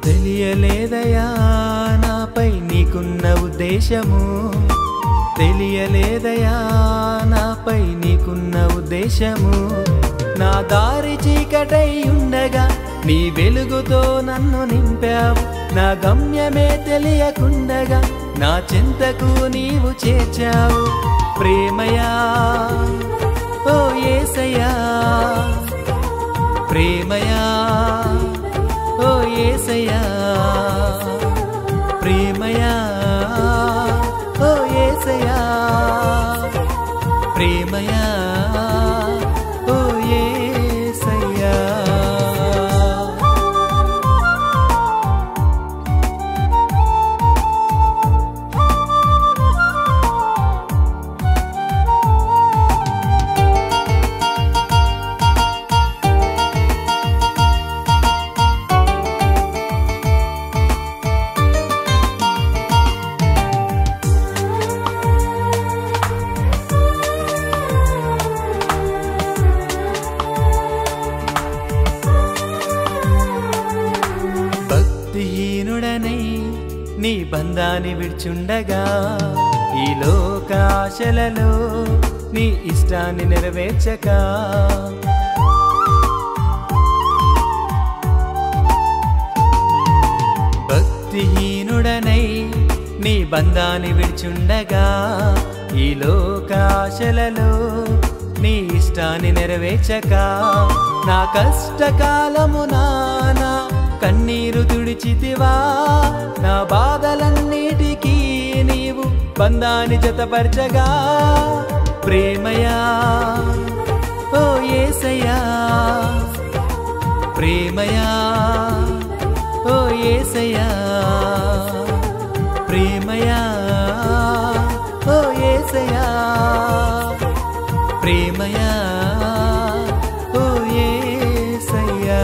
తెలియలేదయా నాపై నీకున్న ఉద్దేశము తెలియలేదయా నాపై నీకున్న ఉద్దేశము నా దారి చీకటై ఉండగా నీ వెలుగుతో నన్ను నింపావు నా గమ్యమే తెలియకుండగా నా చింతకు నీవు చేర్చావు ప్రేమయా ఓ ఏసయ్యా ప్రేమయా ఓ ఏసయ్యా ప్రేమయా ఓ ఏసయ్యా ప్రేమయా ఓ ఏసయ్యా భక్తిహీనుడనై నీ బంధాన్ని విడిచుండగా ఈ లోకాశలలో నీ ఇష్టాన్ని నెరవేర్చక భక్తిహీనుడనై నీ బంధాన్ని విడిచుండగా ఈ లోకాశలలో నీ ఇష్టాన్ని నెరవేర్చక నా కష్టకాలము నానా కన్నీరు తుడిచితివా నా బాధలన్నిటికీ నీవు బంధాన్ని జతపరచగా ప్రేమయా ఓ ఏసయ్యా ప్రేమయా ఓ ఏసయ్యా ప్రేమయా ఓ ఏసయ్యా ప్రేమయా ఓ ఏసయ్యా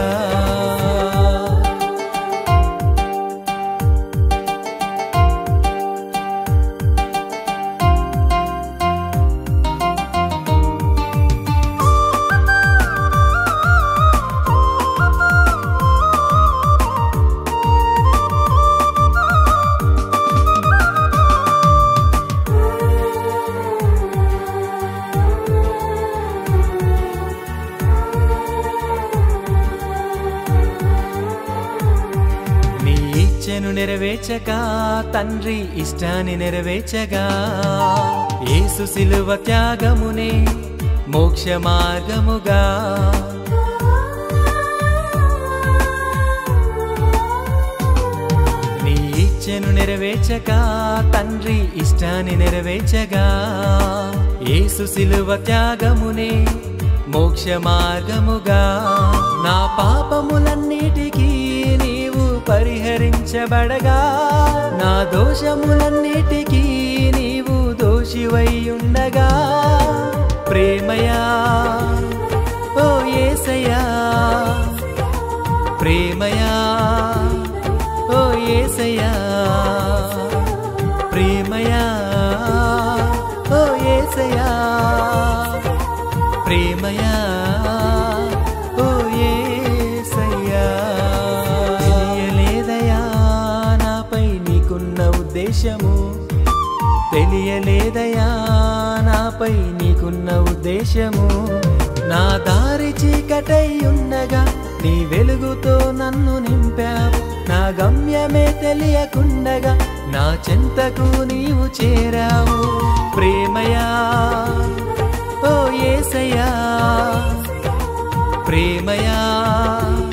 నీ ఇచ్చెను నెరవేర్చక తండ్రి ఇష్టాన్ని నెరవేర్చగా యేసు సిలువ త్యాగమునే మోక్ష మార్గముగా నీ ఇచ్చెను నెరవేర్చక తండ్రి ఇష్టాన్ని నెరవేర్చగా యేసు సిలువ త్యాగమునే మోక్ష మార్గముగా నా పాపములన్నిటికీ నీవు పరిహరించబడగా నా దోషములన్నిటికీ నీవు దోషివై ఉండగా ప్రేమయా ఓ ఏసయ్యా ప్రేమయా ఓ ఏసయ్యా ప్రేమయా ఓ ఏసయ్యా ప్రేమయా ఓ ఏసయ్యా తెలియలేదయా నాపై నీకున్న ఉద్దేశము తెలియలేదయా నాపై నీకున్న ఉద్దేశము నా దారి చీకటై ఉండగా నీ వెలుగుతో నన్ను నింపావు నా గమ్యమే తెలియకుండగా నా చెంతకు నీవు చేరావు ప్రేమయా ఓ ఏసయ్యా ప్రేమయా